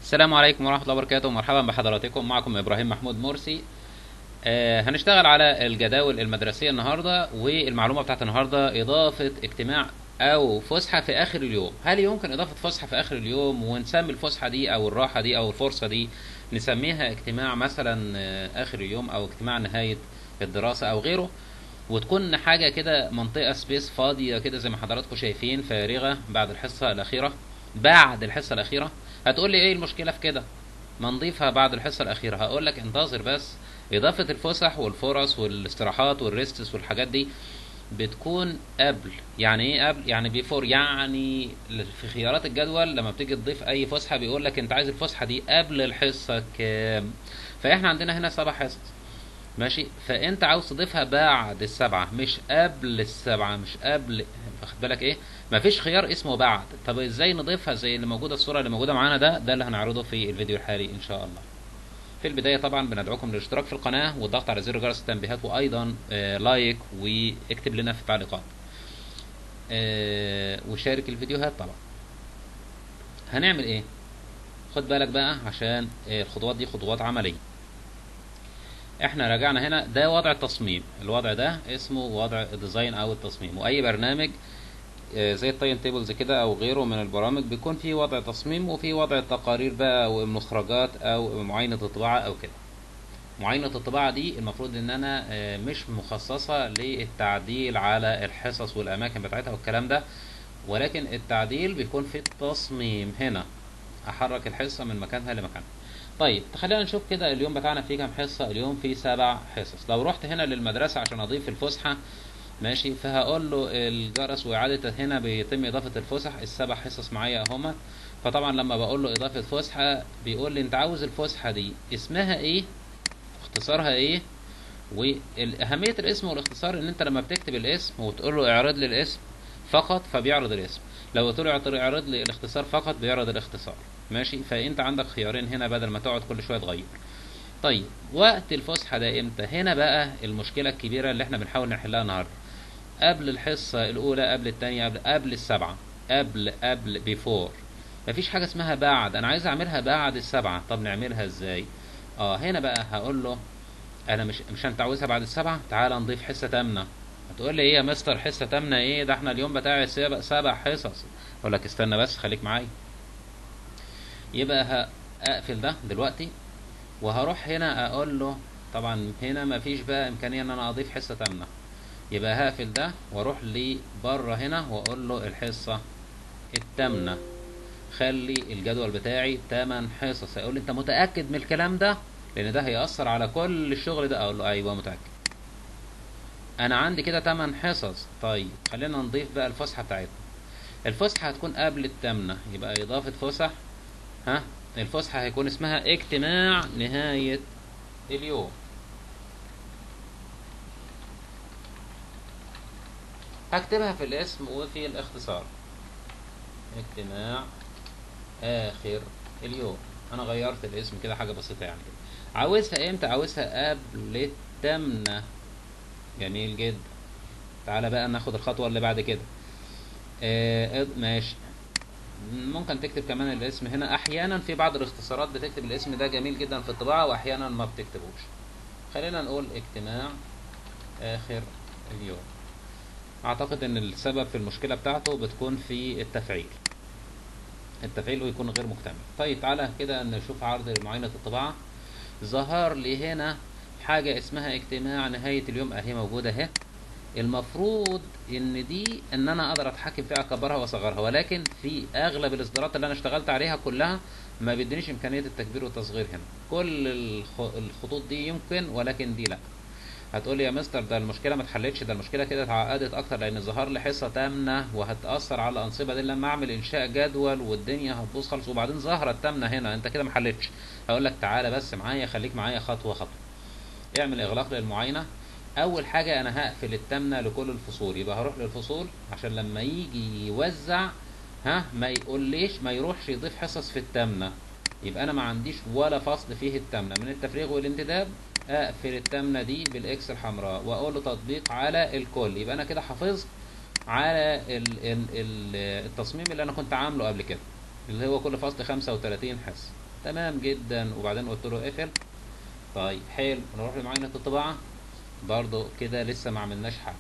السلام عليكم ورحمة الله وبركاته مرحبا بحضراتكم معكم إبراهيم محمود مرسي آه هنشتغل على الجداول المدرسية النهاردة والمعلومة بتاعت النهاردة إضافة اجتماع أو فسحة في آخر اليوم هل يمكن إضافة فسحة في آخر اليوم ونسمي الفسحة دي أو الراحة دي أو الفرصة دي نسميها اجتماع مثلا آه، آخر اليوم أو اجتماع نهاية الدراسة أو غيره وتكون حاجة كده منطقة سبيس فاضية كده زي ما حضراتكم شايفين فارغة بعد الحصة الأخيرة بعد الحصة الأخيرة هتقول لي إيه المشكلة في كده؟ ما نضيفها بعد الحصة الأخيرة هقول لك انتظر بس إضافة الفسح والفرص والاستراحات والريستس والحاجات دي بتكون قبل يعني ايه قبل يعني بيفور يعني في خيارات الجدول لما بتيجي تضيف اي فسحه بيقول لك انت عايز الفسحه دي قبل الحصه كام فاحنا عندنا هنا سبع حصص ماشي فانت عاوز تضيفها بعد السبعه مش قبل السبعه مش قبل واخد بالك ايه مفيش خيار اسمه بعد طب ازاي نضيفها زي اللي موجوده الصوره اللي موجوده معانا ده ده اللي هنعرضه في الفيديو الحالي ان شاء الله في البداية طبعا بندعوكم للاشتراك في القناة والضغط على زر جرس التنبيهات وأيضا آه، لايك واكتب لنا في التعليقات آه، وشارك الفيديوهات طبعا هنعمل ايه خد بالك بقى عشان آه، الخطوات دي خطوات عملية احنا رجعنا هنا ده وضع التصميم الوضع ده اسمه وضع الديزاين او التصميم واي برنامج آه، زي التايم تيبلز كده او غيره من البرامج بيكون في وضع تصميم وفي وضع التقارير بقى او المخرجات او معاينة الطباعة او كده معاينة الطباعة دي المفروض ان انا آه، مش مخصصة للتعديل على الحصص والاماكن بتاعتها والكلام ده ولكن التعديل بيكون في التصميم هنا احرك الحصة من مكانها لمكانها طيب خلينا نشوف كده اليوم بتاعنا فيه كام حصة اليوم فيه سبع حصص لو رحت هنا للمدرسة عشان اضيف الفسحة ماشي فهقول له الجرس واعادة هنا بيتم اضافة الفسح السبع حصص معايا اهما فطبعا لما بقول له اضافة فسحة بيقول لي انت عاوز الفسحة دي اسمها ايه اختصارها ايه واهمية الاسم والاختصار ان انت لما بتكتب الاسم وتقول له اعرض لي الاسم فقط فبيعرض الاسم لو قلت له اعطر- اعرض لي الاختصار فقط بيعرض الاختصار ماشي فانت عندك خيارين هنا بدل ما تقعد كل شوية تغير طيب وقت الفسحة ده امتى هنا بقى المشكلة الكبيرة اللي احنا بنحاول نحلها النهاردة قبل الحصة الأولى قبل التانية قبل قبل السبعة قبل قبل بيفور مفيش حاجة اسمها بعد أنا عايز أعملها بعد السبعة طب نعملها إزاي؟ اه هنا بقى هقول له أنا مش مش أنت عاوزها بعد السبعة تعال نضيف حصة تامنة هتقول لي إيه يا مستر حصة تامنة إيه ده إحنا اليوم بتاعي سبع سبع حصص أقول لك استنى بس خليك معايا يبقى هقفل ده دلوقتي وهروح هنا أقول له طبعا هنا مفيش بقى إمكانية إن أنا أضيف حصة تامنة يبقى هقفل ده واروح لبره هنا واقول له الحصه التامنه خلي الجدول بتاعي 8 حصص هيقول لي انت متاكد من الكلام ده لان ده هيأثر على كل الشغل ده اقول له ايوه متاكد انا عندي كده 8 حصص طيب خلينا نضيف بقى الفسحه بتاعتنا الفسحه هتكون قبل التامنه يبقى اضافه فسح ها الفسحه هيكون اسمها اجتماع نهايه اليوم هكتبها في الاسم وفي الاختصار اجتماع اخر اليوم انا غيرت الاسم كده حاجه بسيطه يعني كده عاوزها امتى عاوزها قبل التامنه جميل جدا تعالى بقى ناخد الخطوه اللي بعد كده آه اض- ماشي ممكن تكتب كمان الاسم هنا احيانا في بعض الاختصارات بتكتب الاسم ده جميل جدا في الطباعه واحيانا ما بتكتبوش خلينا نقول اجتماع اخر اليوم اعتقد ان السبب في المشكله بتاعته بتكون في التفعيل التفعيل ويكون غير مكتمل طيب تعالى كده نشوف عرض معاينه الطباعه ظهر لي هنا حاجه اسمها اجتماع نهايه اليوم اهي موجوده اهي المفروض ان دي ان انا اقدر اتحكم فيها اكبرها واصغرها ولكن في اغلب الاصدارات اللي انا اشتغلت عليها كلها ما بيدينيش امكانيه التكبير والتصغير هنا كل الخ- الخطوط دي يمكن ولكن دي لا هتقول لي يا مستر ده المشكله ما اتحلتش ده المشكله كده اتعقدت اكتر لان ظهر لي حصه تامنه وهتاثر على الانصبه دي لما اعمل انشاء جدول والدنيا هتبوظ خالص وبعدين ظهر التامنه هنا انت كده ما حلتش هقول لك تعالى بس معايا خليك معايا خطوه خطوه اعمل اغلاق للمعاينه اول حاجه انا هقفل التامنه لكل الفصول يبقى هروح للفصول عشان لما يجي يوزع ها ما يقوليش ما يروحش يضيف حصص في التامنه يبقى انا ما عنديش ولا فصل فيه التامنه من التفريغ والانتداب اقفل التامنه دي بالاكس الحمراء واقول له تطبيق على الكل يبقى انا كده حافظت على ال ال ال التصميم اللي انا كنت عامله قبل كده اللي هو كل فصل 35 حصه تمام جدا وبعدين قلت له اقفل طيب حلو نروح لمعاينة الطباعة برضو كده لسه ما عملناش حاجة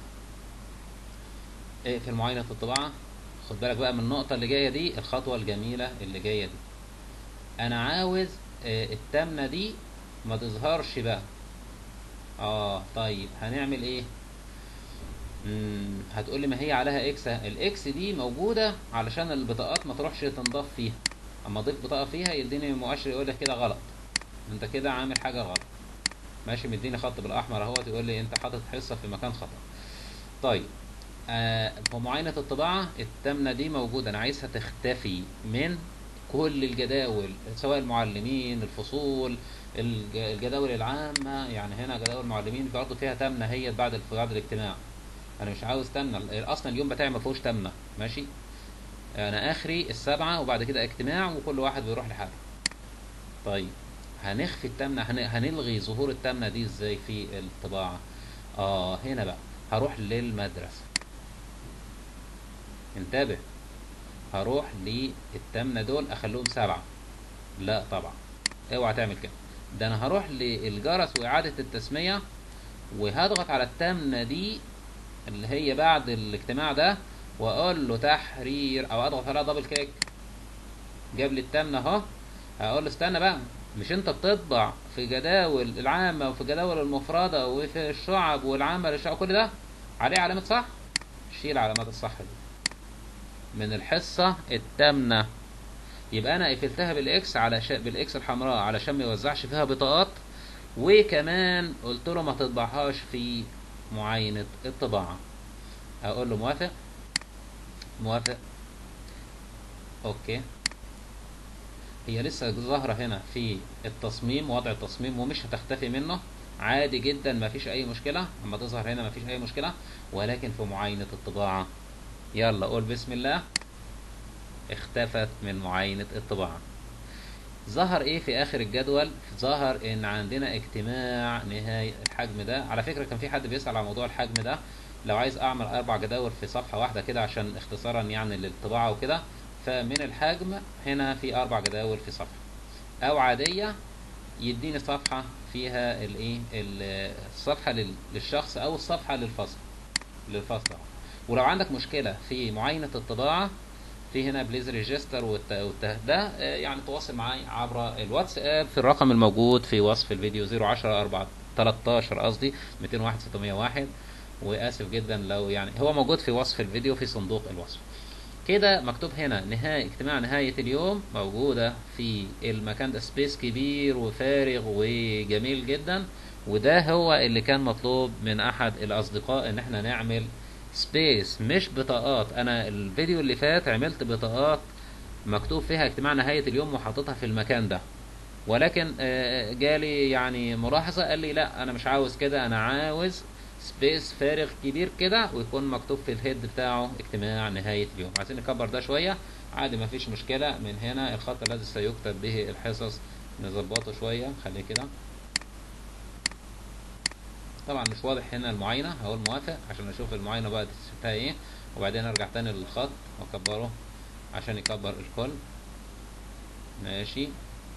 اقفل معاينة الطباعة خد بالك بقى من النقطة اللي جاية دي الخطوة الجميلة اللي جاية دي انا عاوز آه، التامنة دي ما تظهرش بقى اه طيب هنعمل ايه مم، هتقولي ما هي عليها اكس الاكس دي موجودة علشان البطاقات ما تروحش تنضاف فيها اما اضيف بطاقة فيها يديني مؤشر يقول لك كده غلط انت كده عامل حاجة غلط ماشي مديني خط بالاحمر اهوت يقول لي انت حاطط حصة في مكان خطأ طيب آه في معاينة الطباعة التامنة دي موجودة انا عايزها تختفي من كل الجداول سواء المعلمين الفصول الج- الجداول العامة يعني هنا جداول المعلمين برضه فيها تامنة هي بعد بعد الاجتماع انا مش عاوز تامنة اصلا اليوم بتاعي ما فيهوش تامنة ماشي انا اخري السبعة وبعد كده اجتماع وكل واحد بيروح لحاله طيب هنخفي التامنة هن... هنلغي ظهور التامنة دي ازاي في الطباعة اه هنا بقى هروح للمدرسة انتبه هروح للتامنة دول اخليهم سبعة لا طبعا اوعى تعمل كده ده انا هروح للجرس واعادة التسمية وهضغط على التامنة دي اللي هي بعد الاجتماع ده واقول له تحرير او اضغط عليها دبل كليك جاب لي التامنة اهو هقول له استنى بقى مش انت بتطبع في جداول العامة وفي جداول المفردة وفي الشعب والعامة للشعب كل ده عليه علامة صح شيل علامات الصح دي من الحصة التامنة يبقى انا قفلتها بالاكس علشان بالاكس الحمراء علشان ما يوزعش فيها بطاقات وكمان قلت له ما تطبعهاش في معاينة الطباعة هقول له موافق موافق اوكي هي لسه ظاهرة هنا في التصميم وضع التصميم ومش هتختفي منه عادي جدا مفيش اي مشكلة اما تظهر هنا مفيش اي مشكلة ولكن في معاينة الطباعة يلا قول بسم الله اختفت من معاينة الطباعة ظهر ايه في اخر الجدول ظهر ان عندنا اجتماع نهاية الحجم ده على فكرة كان في حد بيسأل على موضوع الحجم ده لو عايز اعمل اربع جداول في صفحة واحدة كده عشان اختصارا يعني للطباعة وكده فمن الحجم هنا في اربع جداول في صفحة او عادية يديني صفحة فيها الايه ال- الصفحة لل- للشخص او الصفحة للفصل للفصل ولو عندك مشكلة في معاينة الطباعة في هنا بليز ريجستر والت... والت... ده آه، يعني تواصل معاي عبر الواتساب في الرقم الموجود في وصف الفيديو 010 4 13 قصدي 201 601 واسف جدا لو يعني هو موجود في وصف الفيديو في صندوق الوصف كده مكتوب هنا نهاية اجتماع نهاية اليوم موجودة في المكان ده سبيس كبير وفارغ وجميل جدا وده هو اللي كان مطلوب من احد الاصدقاء ان احنا نعمل سبيس مش بطاقات انا الفيديو اللي فات عملت بطاقات مكتوب فيها اجتماع نهاية اليوم وحاططها في المكان ده ولكن آه، جالي يعني ملاحظة قال لي لا انا مش عاوز كده انا عاوز سبيس فارغ كبير كده ويكون مكتوب في الهيد بتاعه اجتماع نهاية اليوم عايزين نكبر ده شوية عادي مفيش مشكلة من هنا الخط الذي سيكتب به الحصص نظبطه شوية خليه كده طبعا مش واضح هنا المعاينة هقول موافق عشان اشوف المعاينة بقى شفتها ايه وبعدين ارجع تاني للخط واكبره عشان يكبر الكل ماشي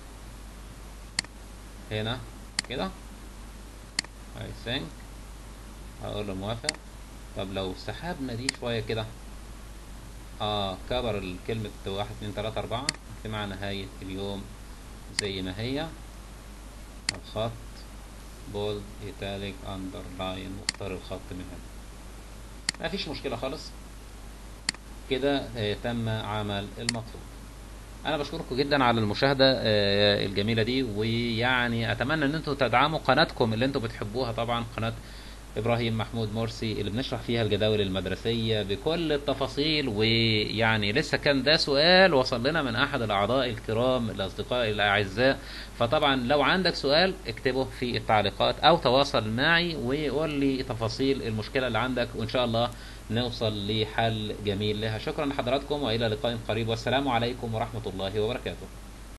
هنا كده I think هقول له موافق طب لو سحبنا دي شوية كده اه كبر الكلمة واحد اتنين تلاتة اربعة اجتماع نهاية اليوم زي ما هي الخط بولد ايتاليك اندرلاين واختار الخط من هنا مفيش مشكلة خالص كده آه، تم عمل المطلوب انا بشكركم جدا على المشاهده آه، الجميله دي ويعني اتمنى ان انتم تدعموا قناتكم اللي انتم بتحبوها طبعا قناه ابراهيم محمود مرسي اللي بنشرح فيها الجداول المدرسيه بكل التفاصيل ويعني لسه كان ده سؤال وصل لنا من احد الاعضاء الكرام الاصدقاء الاعزاء فطبعا لو عندك سؤال اكتبه في التعليقات او تواصل معي وقول لي تفاصيل المشكله اللي عندك وان شاء الله نوصل لحل جميل لها شكرا لحضراتكم والى لقاء قريب والسلام عليكم ورحمه الله وبركاته